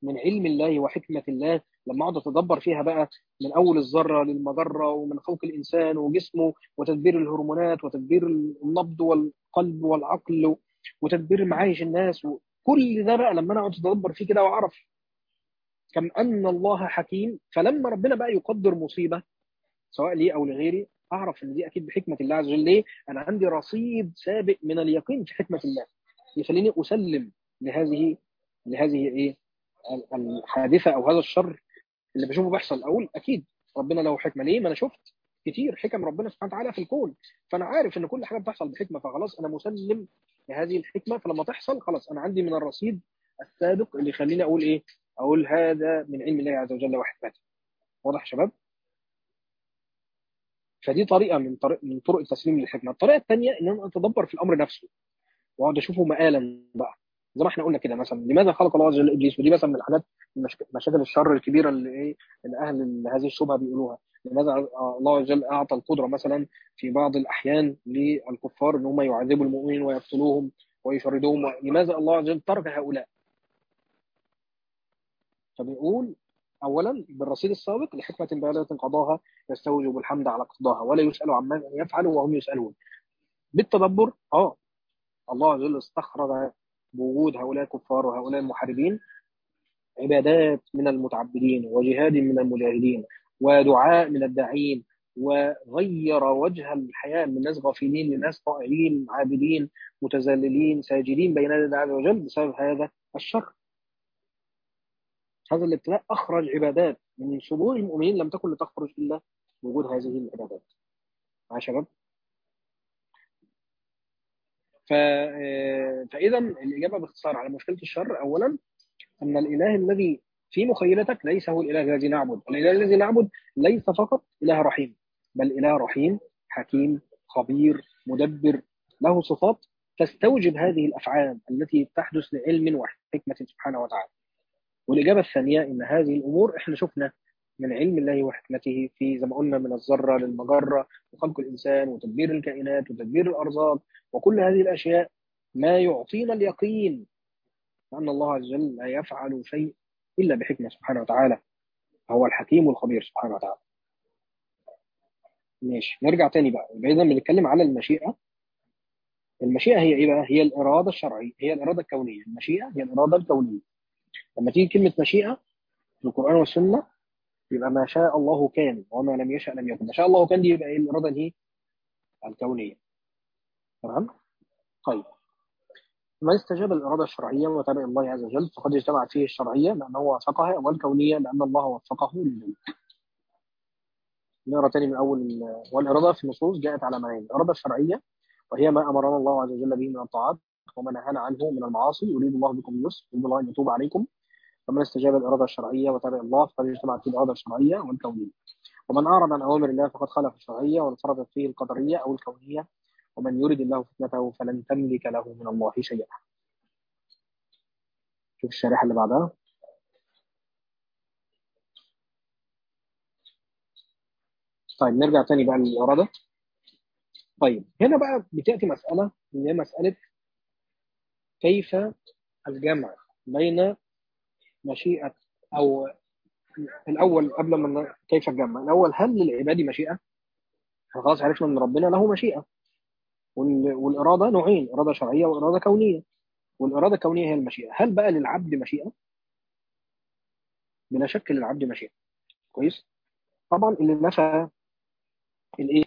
من علم الله وحكمة الله لما اقعد اتدبر فيها بقى من اول الذره للمجره ومن خلق الانسان وجسمه وتدبير الهرمونات وتدبير النبض والقلب والعقل وتدبير معايش الناس وكل ده بقى لما انا اقعد اتدبر فيه كده واعرف كم ان الله حكيم فلما ربنا بقى يقدر مصيبه سواء لي او لغيري اعرف ان دي اكيد بحكمه الله عز وجل ليه؟ انا عندي رصيد سابق من اليقين في حكمه الله يخليني اسلم لهذه لهذه ايه الحادثه او هذا الشر اللي بشوفه بيحصل اقول اكيد ربنا له حكمه ليه؟ ما انا شفت كتير حكم ربنا سبحانه وتعالى في الكون فانا عارف ان كل حاجه بتحصل بحكمه فخلاص انا مسلم لهذه الحكمه فلما تحصل خلاص انا عندي من الرصيد السابق اللي يخليني اقول ايه؟ اقول هذا من علم الله عز وجل وحكمته واضح يا شباب؟ فدي طريقه من طريق من طرق التسليم للحكمه الطريقه الثانيه ان انا اتدبر في الامر نفسه واقعد اشوفه مآلا بقى زي ما احنا قلنا كده مثلا لماذا خلق الله عز وجل ابليس ودي مثلا من الحاجات مشاكل الشر الكبيره اللي ايه اللي اهل هذه الشبهه بيقولوها لماذا الله عز وجل اعطى القدره مثلا في بعض الاحيان للكفار ان هم يعذبوا المؤمنين ويقتلوهم ويشردوهم لماذا الله عز وجل ترك هؤلاء فبيقول اولا بالرصيد السابق لحكمه بالغه قضاها يستوجب الحمد على قضاها ولا يسال عما يفعل وهم يسالون بالتدبر اه الله عز وجل استخرج بوجود هؤلاء الكفار وهؤلاء المحاربين عبادات من المتعبدين وجهاد من المجاهدين ودعاء من الداعين وغير وجه الحياة من ناس غافلين لناس طائعين عابدين متذللين ساجدين بين يدي الله عز وجل بسبب هذا الشر هذا الابتلاء أخرج عبادات من صدور المؤمنين لم تكن لتخرج إلا وجود هذه العبادات مع شباب ف... فإذا الإجابة باختصار على مشكلة الشر أولا أن الإله الذي في مخيلتك ليس هو الإله الذي نعبد الإله الذي نعبد ليس فقط إله رحيم بل إله رحيم حكيم خبير مدبر له صفات تستوجب هذه الأفعال التي تحدث لعلم وحكمة سبحانه وتعالى والإجابة الثانية إن هذه الأمور إحنا شفنا من علم الله وحكمته في زي ما قلنا من الذرة للمجرة وخلق الإنسان وتدبير الكائنات وتدبير الأرزاق وكل هذه الأشياء ما يعطينا اليقين أن الله عز وجل لا يفعل شيء إلا بحكمة سبحانه وتعالى هو الحكيم الخبير سبحانه وتعالى ماشي نرجع تاني بقى يبقى إذا بنتكلم على المشيئة المشيئة هي إيه بقى؟ هي الإرادة الشرعية هي الإرادة الكونية المشيئة هي الإرادة الكونية لما تيجي كلمة مشيئة في القرآن والسنة يبقى ما شاء الله كان وما لم يشأ لم يكن ما شاء الله كان دي يبقى ايه الإرادة دي الكونية تمام طيب من استجاب الإرادة الشرعية وتابع الله عز وجل فقد اجتمعت فيه الشرعية لأنه وافقها والكونية لأن الله وفقه لذلك نقرا تاني من أول والإرادة في النصوص جاءت على معنيين الإرادة الشرعية وهي ما أمرنا الله عز وجل به من الطاعات وما نهانا عنه من المعاصي يريد الله بكم اليسر يريد الله أن يتوب عليكم فمن استجاب الإرادة الشرعية وتابع الله فقد اجتمعت فيه الإرادة الشرعية والكونية ومن أعرض عن أوامر الله فقد خالف الشرعية وانفردت فيه القدرية أو الكونية ومن يرد الله فتنته فلن تملك له من الله شيئا شوف الشريحة اللي بعدها طيب نرجع تاني بقى للإرادة طيب هنا بقى بتأتي مسألة اللي هي مسألة كيف الجمع بين مشيئة أو الأول قبل ما كيف الجمع الأول هل للعباد مشيئة؟ خلاص عرفنا أن ربنا له مشيئة والإرادة نوعين إرادة شرعية وإرادة كونية والإرادة الكونية هي المشيئة هل بقى للعبد مشيئة؟ بلا شك للعبد مشيئة كويس؟ طبعا اللي نفى الايه؟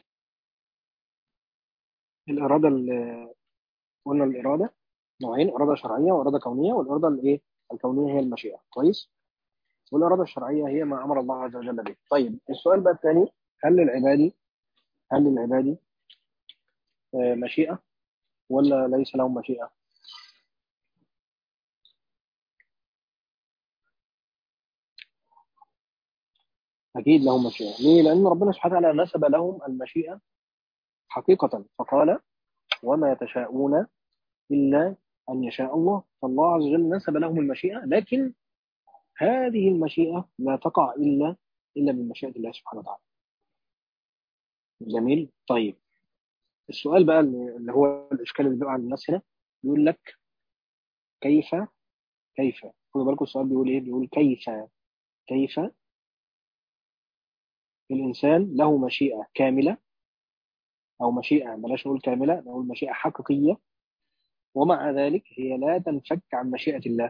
الإرادة اللي قلنا الإرادة نوعين إرادة شرعية وإرادة كونية والإرادة الإيه؟ الكونية هي المشيئة كويس؟ والإرادة الشرعية هي ما أمر الله عز وجل به طيب السؤال بقى الثاني هل للعباد هل للعباد مشيئة ولا ليس لهم مشيئة أكيد لهم مشيئة ليه؟ لأن ربنا سبحانه وتعالى نسب لهم المشيئة حقيقة فقال وما تشاءون إلا أن يشاء الله فالله عز وجل نسب لهم المشيئة لكن هذه المشيئة لا تقع إلا إلا من مشيئة الله سبحانه وتعالى جميل طيب السؤال بقى اللي هو الإشكال اللي بيقع عند الناس هنا يقول لك كيف كيف خدوا بالكم السؤال بيقول ايه بيقول كيف كيف الانسان له مشيئه كامله او مشيئه بلاش نقول كامله نقول مشيئه حقيقيه ومع ذلك هي لا تنفك عن مشيئه الله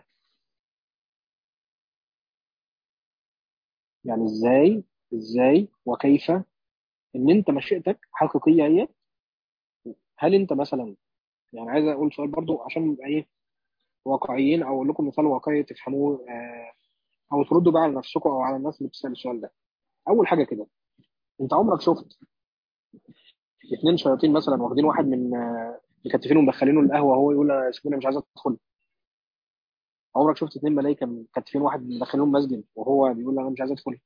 يعني ازاي ازاي وكيف ان انت مشيئتك حقيقيه هي هل انت مثلا يعني عايز اقول سؤال برضو عشان نبقى ايه واقعيين او اقول لكم مثال واقعي تفهموه آه، او تردوا بقى على نفسكم او على الناس اللي بتسال السؤال ده اول حاجه كده انت عمرك شفت اثنين شياطين مثلا واخدين واحد من آه، مكتفينه ومدخلينه القهوه وهو يقول أنا سيبوني مش عايز ادخل عمرك شفت اثنين ملائكه مكتفين واحد مدخلينه المسجد وهو بيقول انا مش عايز ادخل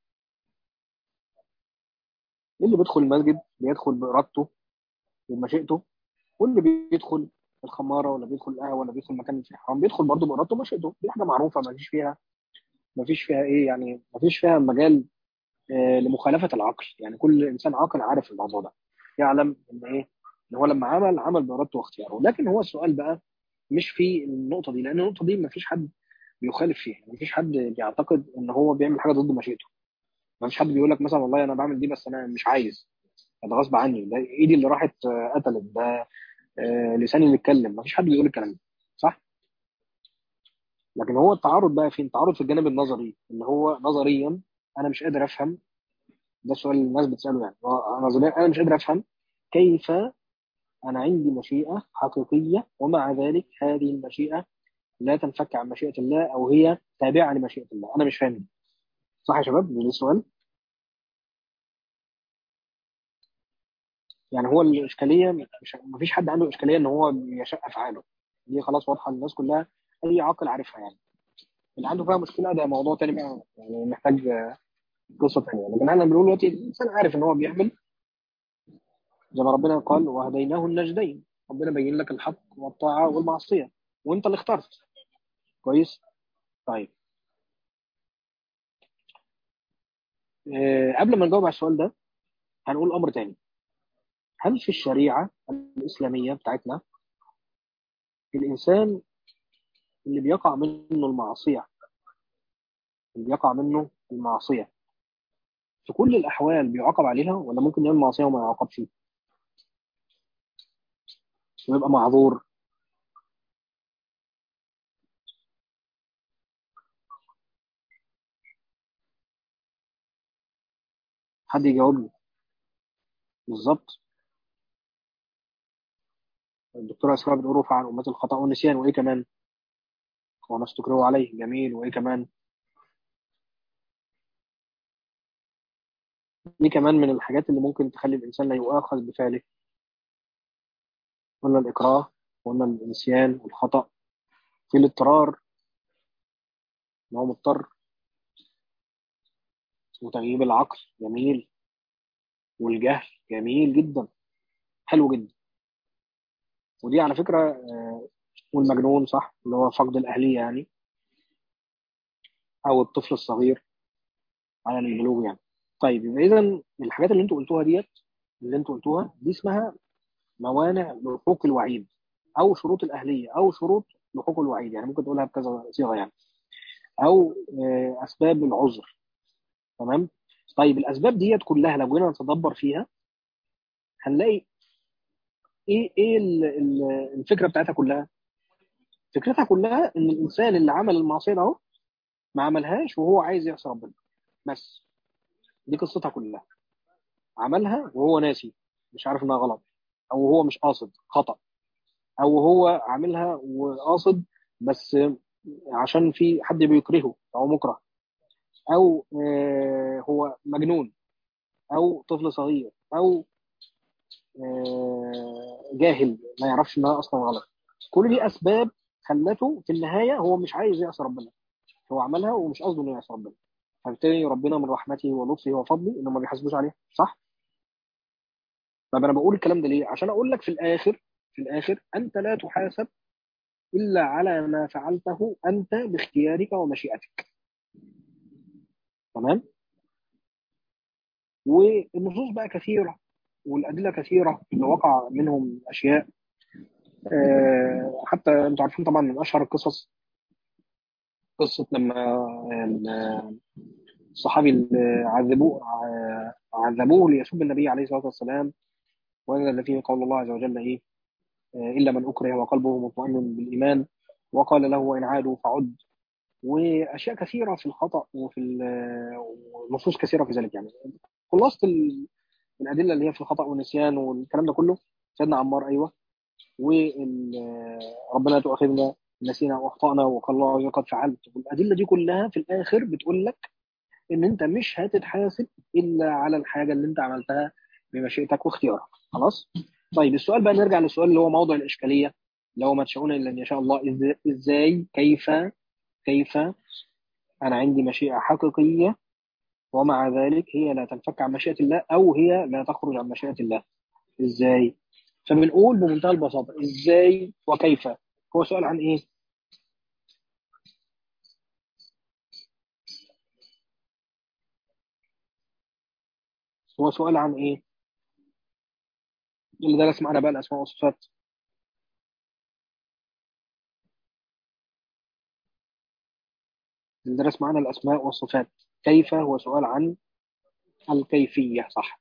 اللي بيدخل المسجد بيدخل بارادته وبمشيئته واللي بيدخل الخماره ولا بيدخل القهوه ولا بيدخل مكان فيه حرام بيدخل برضه بارادته ومشيئته دي حاجه معروفه ما فيش فيها ما فيش فيها ايه يعني ما فيش فيها مجال آه، لمخالفه العقل يعني كل انسان عاقل عارف الموضوع ده يعلم ان ايه ان هو لما عمل عمل بارادته واختياره لكن هو السؤال بقى مش في النقطه دي لان النقطه دي ما فيش حد بيخالف فيها ما فيش حد بيعتقد ان هو بيعمل حاجه ضد مشيئته ما فيش حد بيقول لك مثلا والله انا بعمل دي بس انا مش عايز ده غصب عني ده ايدي اللي راحت آه، قتلت ده آه، لساني اللي اتكلم ما فيش حد بيقول الكلام ده صح لكن هو التعارض بقى فين التعارض في الجانب النظري اللي هو نظريا انا مش قادر افهم ده سؤال الناس بتساله يعني هو نظريا انا مش قادر افهم كيف انا عندي مشيئه حقيقيه ومع ذلك هذه المشيئه لا تنفك عن مشيئه الله او هي تابعه لمشيئه الله انا مش فاهم دي. صح يا شباب ده السؤال يعني هو الاشكاليه مش مفيش حد عنده اشكاليه ان هو يشاء افعاله دي خلاص واضحه للناس كلها اي عاقل عارفها يعني اللي عنده فيها مشكله ده موضوع تاني بقى يعني محتاج آه، قصه تانيه لكن احنا بنقول دلوقتي الانسان عارف ان هو بيعمل زي ما ربنا قال وهديناه النجدين ربنا بين لك الحق والطاعه والمعصيه وانت اللي اخترت كويس طيب آه، قبل ما نجاوب على السؤال ده هنقول امر تاني هل في الشريعه الاسلاميه بتاعتنا الانسان اللي بيقع منه المعصيه اللي بيقع منه المعصيه في كل الاحوال بيعاقب عليها ولا ممكن يعمل معصيه وما يعاقبش ويبقى معذور حد يجاوبني بالظبط الدكتوره اسراء بتقول رفع عن امه الخطا والنسيان وايه كمان وما استكرهوا عليه جميل وايه كمان دي كمان من الحاجات اللي ممكن تخلي الانسان لا يؤاخذ بفعله قلنا الاكراه قلنا النسيان والخطا في الاضطرار ان هو مضطر وتغييب العقل جميل والجهل جميل جدا حلو جدا ودي على فكره آه، والمجنون صح اللي هو فقد الاهليه يعني او الطفل الصغير على البلوغ يعني طيب يبقى اذا الحاجات اللي انتوا قلتوها ديت اللي انتوا قلتوها دي اسمها موانع لحقوق الوعيد او شروط الاهليه او شروط لحقوق الوعيد يعني ممكن تقولها بكذا صيغه يعني او آه، اسباب العذر تمام طيب الاسباب ديت كلها لو جينا نتدبر فيها هنلاقي ايه ايه ال- ال- الفكره بتاعتها كلها فكرتها كلها ان الانسان اللي عمل المعصيه ده اهو ما عملهاش وهو عايز يعصي ربنا بس دي قصتها كلها عملها وهو ناسي مش عارف انها غلط او هو مش قاصد خطأ او هو عاملها وقاصد بس عشان في حد بيكرهه او مكره او آه، هو مجنون او طفل صغير او آه، جاهل ما يعرفش انها اصلا غلط كل دي اسباب خلته في النهايه هو مش عايز يعصي ربنا هو عملها ومش قصده انه يعصي ربنا فبالتالي ربنا من رحمته ولطفه وفضله انه ما بيحاسبوش عليها صح؟ طب انا بقول الكلام ده ليه؟ عشان اقول لك في الاخر في الاخر انت لا تحاسب الا على ما فعلته انت باختيارك ومشيئتك تمام؟ والنصوص بقى كثيره والادله كثيره اللي وقع منهم اشياء آه، حتى انتوا عارفين طبعا من اشهر القصص قصة لما الصحابي اللي عذبوه عذبوه ليسب النبي عليه الصلاة والسلام ونزل فيه قول الله عز وجل إيه إلا من أكره وقلبه مطمئن بالإيمان وقال له وإن عادوا فعد وأشياء كثيرة في الخطأ وفي ونصوص كثيرة في ذلك يعني خلاصة الأدلة اللي هي في الخطأ والنسيان والكلام ده كله سيدنا عمار أيوه وربنا تؤاخذنا نسينا واخطانا وقال الله قد فعلت والادله دي كلها في الاخر بتقول لك ان انت مش هتتحاسب الا على الحاجه اللي انت عملتها بمشيئتك واختيارك خلاص طيب السؤال بقى نرجع للسؤال اللي هو موضوع الاشكاليه اللي هو ما تشاءون الا ان يشاء الله ازاي كيف كيف انا عندي مشيئه حقيقيه ومع ذلك هي لا تنفك عن مشيئه الله او هي لا تخرج عن مشيئه الله ازاي فبنقول بمنتهى البساطه ازاي وكيف هو سؤال عن ايه هو سؤال عن ايه اللي درس معانا بقى الاسماء والصفات اللي درس معانا الاسماء والصفات كيف هو سؤال عن الكيفيه صح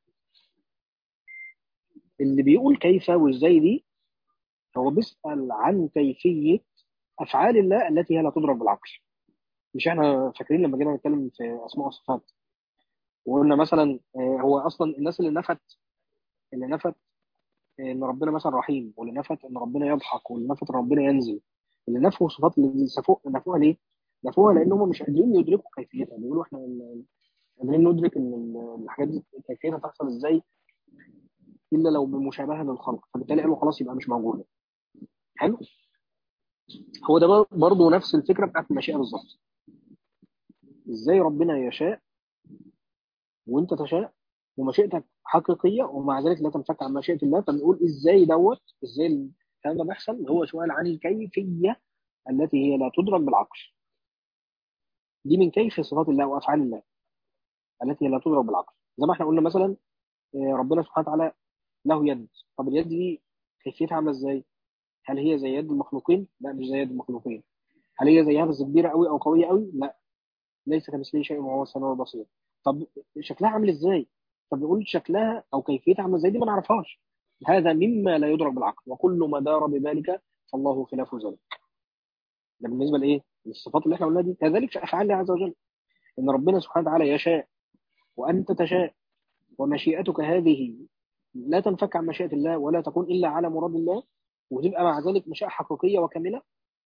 اللي بيقول كيف وازاي دي هو بيسال عن كيفيه افعال الله التي هي لا تدرك بالعقل مش احنا فاكرين لما جينا نتكلم في اسماء وصفات وقلنا مثلا هو اصلا الناس اللي نفت اللي نفت ان ربنا مثلا رحيم واللي نفت ان ربنا يضحك واللي نفت ان ربنا ينزل اللي نفوا صفات اللي سفوه نفوها ليه؟ نفوها لان هم مش قادرين يدركوا كيفيتها بيقولوا احنا قادرين ندرك ان الحاجات دي كيفيتها تحصل ازاي الا لو بمشابهه للخلق فبالتالي قالوا خلاص يبقى مش موجوده حلو هو ده برضه نفس الفكره بتاعت المشيئه بالظبط ازاي ربنا يشاء وانت تشاء ومشيئتك حقيقيه ومع ذلك لا تنفك عن مشيئه الله فنقول ازاي دوت ازاي الكلام ده بيحصل هو سؤال عن الكيفيه التي هي لا تدرك بالعقل دي من كيف صفات الله وافعال الله التي لا تدرك بالعقل زي ما احنا قلنا مثلا ربنا سبحانه وتعالى له يد طب اليد دي كيفيتها عامله ازاي هل هي زي يد المخلوقين لا مش زي يد المخلوقين هل هي زيها بس كبيره قوي او قويه قوي لا ليس كمثله شيء وهو السميع البصير طب شكلها عامل ازاي طب نقول شكلها او كيفيتها عامله ازاي دي ما نعرفهاش هذا مما لا يدرك بالعقل وكل ما دار بذلك فالله خلاف ذلك ده بالنسبه لايه للصفات اللي احنا قلناها دي كذلك في افعال الله عز وجل ان ربنا سبحانه وتعالى يشاء وانت تشاء ومشيئتك هذه لا تنفك عن مشيئه الله ولا تكون الا على مراد الله وتبقى مع ذلك مشيئه حقيقيه وكامله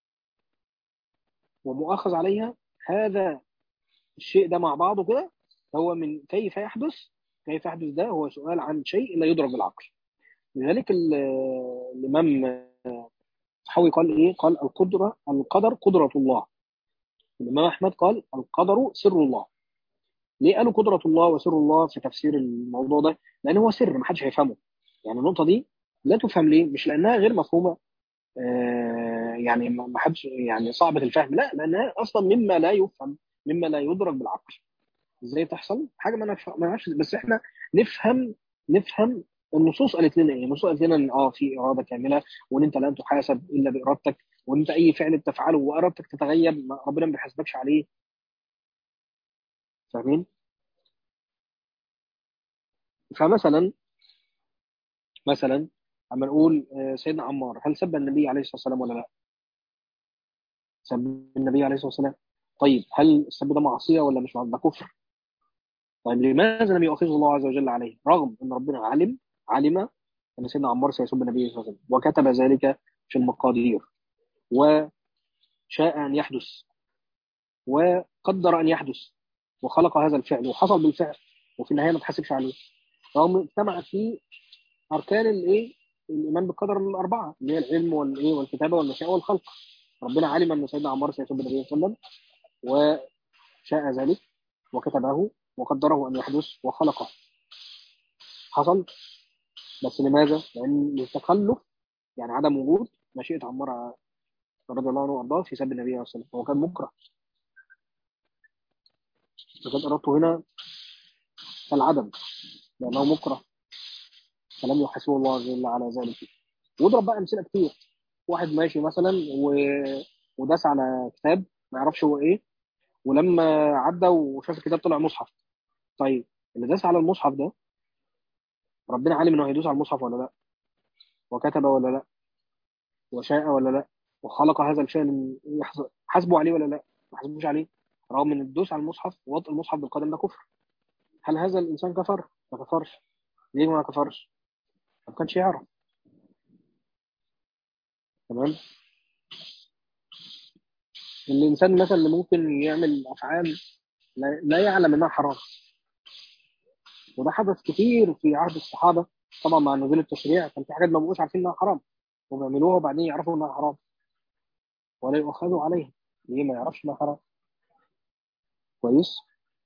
ومؤاخذ عليها هذا الشيء ده مع بعضه كده هو من كيف يحدث كيف يحدث ده هو سؤال عن شيء لا يدرك بالعقل لذلك الامام حوي قال ايه قال القدره القدر قدره الله الامام احمد قال القدر سر الله ليه قالوا قدره الله وسر الله في تفسير الموضوع ده لان هو سر ما حدش هيفهمه يعني النقطه دي لا تفهم ليه مش لانها غير مفهومه آه يعني ما حدش يعني صعبه الفهم لا لانها اصلا مما لا يفهم مما لا يدرك بالعقل ازاي تحصل حاجه ما نعرفش بس احنا نفهم نفهم النصوص قالت لنا ايه النصوص قالت لنا ان اه في اراده كامله وان انت لن تحاسب الا بارادتك وان انت اي فعل بتفعله وارادتك تتغيب ربنا ما بيحاسبكش عليه فاهمين فمثلا مثلا اما نقول سيدنا عمار هل سب النبي عليه الصلاه والسلام ولا لا سب النبي عليه الصلاه والسلام طيب هل السب ده معصيه ولا مش ده كفر طيب لماذا لم يؤاخذه الله عز وجل عليه رغم ان ربنا علم علم ان سيدنا عمار سيسب النبي صلى الله عليه وسلم وكتب ذلك في المقادير وشاء ان يحدث وقدر ان يحدث وخلق هذا الفعل وحصل بالفعل وفي النهايه ما تحاسبش عليه رغم اجتمعت فيه اركان الايه الايمان بالقدر الاربعه اللي هي العلم والايه والكتابه والمشيئه والخلق ربنا علم ان سيدنا عمار سيسب النبي صلى الله عليه وسلم وشاء ذلك وكتبه وقدره ان يحدث وخلقه حصل بس لماذا؟ لان التخلف يعني عدم وجود مشيئه عمار رضي الله عنه وارضاه في سب النبي صلى الله عليه وسلم هو كان مكره فقد اردته هنا العدم لانه مكره فلم يحاسبه الله عز وجل على ذلك واضرب بقى امثله كتير واحد ماشي مثلا و... وداس على كتاب ما يعرفش هو ايه ولما عدى وشاف الكتاب طلع مصحف طيب اللي داس على المصحف ده ربنا عالم انه هيدوس على المصحف ولا لا وكتب ولا لا وشاء ولا لا وخلق هذا الشيء يحظ- حاسبه عليه ولا لا ما حاسبوش عليه رغم ان الدوس على المصحف ووطء المصحف بالقدم ده كفر هل هذا الانسان كفر ما كفرش ليه ما كفرش ما كانش يعرف تمام الانسان مثلا اللي ممكن يعمل افعال لا لا يعلم انها حرام وده حدث كتير في عهد الصحابه طبعا مع نزول التشريع كان في حاجات ما بقوش عارفين انها حرام وبيعملوها وبعدين يعرفوا انها حرام ولا يؤخذوا عليها ليه ما يعرفش انها حرام كويس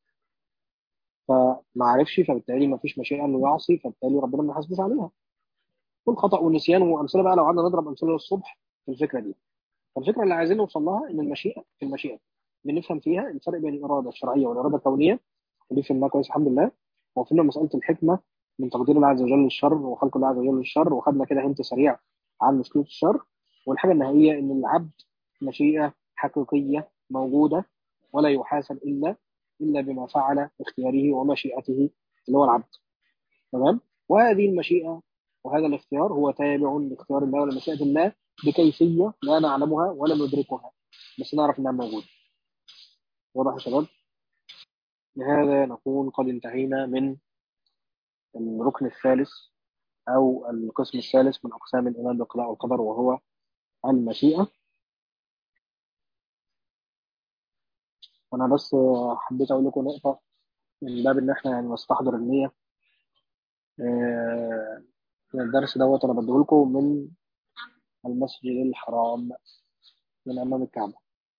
فما عرفش فبالتالي ما فيش مشيئه انه يعصي فبالتالي ربنا ما يحاسبوش عليها والخطا والنسيان وامثله بقى لو قعدنا نضرب امثله للصبح في الفكره دي فالفكره اللي عايزين نوصل لها ان المشيئه في المشيئه بنفهم فيها الفرق بين الاراده الشرعيه والاراده الكونيه ودي فهمناها كويس الحمد لله وفهمنا مساله الحكمه من تقدير الله عز وجل للشر وخلق الله عز وجل للشر وخدنا كده هنت سريع عن مشكله الشر والحاجه النهائيه ان العبد مشيئه حقيقيه موجوده ولا يحاسب الا الا بما فعل اختياره ومشيئته اللي هو العبد تمام وهذه المشيئه وهذا الاختيار هو تابع لاختيار الله ولمشيئه الله بكيفيه لا نعلمها ولا ندركها بس نعرف انها موجوده واضح يا شباب بهذا نكون قد انتهينا من الركن الثالث أو القسم الثالث من أقسام الإيمان بالقضاء والقدر وهو المشيئة وأنا بس حبيت أقول لكم نقطة من باب إن إحنا يعني نستحضر النية آه، الدرس دوت أنا بديه لكم من المسجد الحرام من أمام الكعبة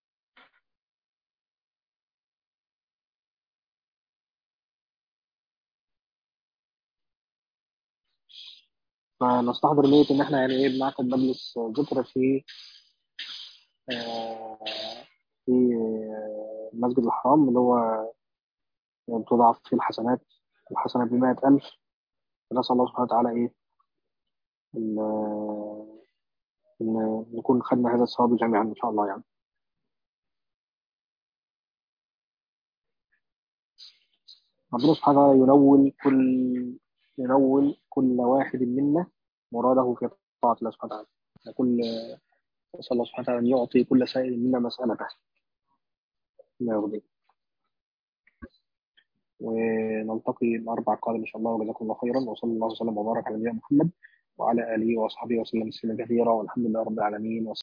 فنستحضر نية إن إحنا يعني إيه بنعقد مجلس ذكر في آه، في آه، المسجد الحرام اللي هو تضاعف فيه الحسنات الحسنة بمائة ألف فنسأل الله سبحانه وتعالى إيه إن إن نكون خدنا هذا الثواب جميعا إن شاء الله يعني ربنا سبحانه وتعالى ينول كل ينول كل واحد منا مراده في طاعة الله سبحانه وتعالى كل نسأل الله سبحانه وتعالى أن يعطي كل سائل منا مسألته ما يرضي ونلتقي الأربع القادم إن شاء الله وجزاكم الله خيرا وصلى الله وسلم وبارك على نبينا محمد وعلى آله وأصحابه وسلم تسليما كثيرا والحمد لله رب العالمين